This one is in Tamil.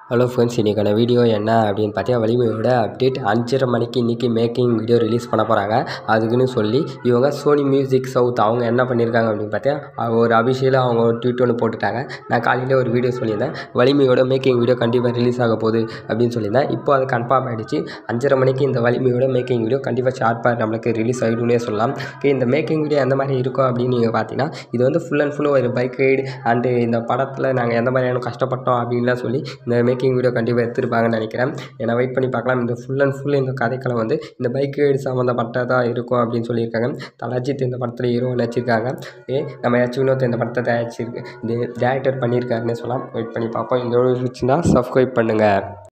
ஹலோ ஃப்ரெண்ட்ஸ் இன்றைக்கான வீடியோ என்ன அப்படின்னு பார்த்தீங்கன்னா வலிமையோட அப்டேட் அஞ்சரை மணிக்கு இன்றைக்கி மேக்கிங் வீடியோ ரிலீஸ் பண்ண போகிறாங்க அதுக்குன்னு சொல்லி இவங்க சோனி மியூசிக் சவுத் அவங்க என்ன பண்ணியிருக்காங்க அப்படின்னு பார்த்தீங்கன்னா ஒரு அபிஷியலாக அவங்க ஒரு ட்வீட் ஒன்று போட்டுட்டாங்க நான் காலையில் ஒரு வீடியோ சொல்லியிருந்தேன் வலிமையோட மேக்கிங் வீடியோ கண்டிப்பாக ரிலீஸ் ஆக போகுது அப்படின்னு சொல்லியிருந்தேன் இப்போ அது கன்ஃபார்ம் ஆகிடுச்சு அஞ்சரை மணிக்கு இந்த வலிமையோட மேக்கிங் வீடியோ கண்டிப்பாக ஷார்ப்பாக நம்மளுக்கு ரிலீஸ் ஆகிடும்னே சொல்லலாம் ஓகே இந்த மேக்கிங் வீடியோ எந்த மாதிரி இருக்கும் அப்படின்னு நீங்கள் பார்த்தீங்கன்னா இது வந்து ஃபுல் அண்ட் ஃபுல் ஒரு பைக் ரைடு அண்டு இந்த படத்தில் நாங்கள் எந்த மாதிரியான கஷ்டப்பட்டோம் அப்படின்லாம் சொல்லி இந்த மேக்கிங் வீடியோ கண்டிப்பாக எடுத்திருப்பாங்கன்னு நினைக்கிறேன் ஏன்னா வெயிட் பண்ணி பார்க்கலாம் இந்த ஃபுல் அண்ட் ஃபுல் இந்த கதைக்களம் வந்து இந்த பைக் ரைடு சம்மந்தப்பட்டதாக இருக்கும் அப்படின்னு சொல்லியிருக்காங்க தலஜித் இந்த படத்தில் ஹீரோ நடிச்சிருக்காங்க ஏ நம்ம எச் வினோத் இந்த படத்தை தயாரிச்சிருக்கு இது டேரக்டர் பண்ணியிருக்காருன்னே சொல்லலாம் வெயிட் பண்ணி பார்ப்போம் இந்த வீடியோ இருந்துச்சுன்னா சப்ஸ்கிரைப் பண்ணுங்கள்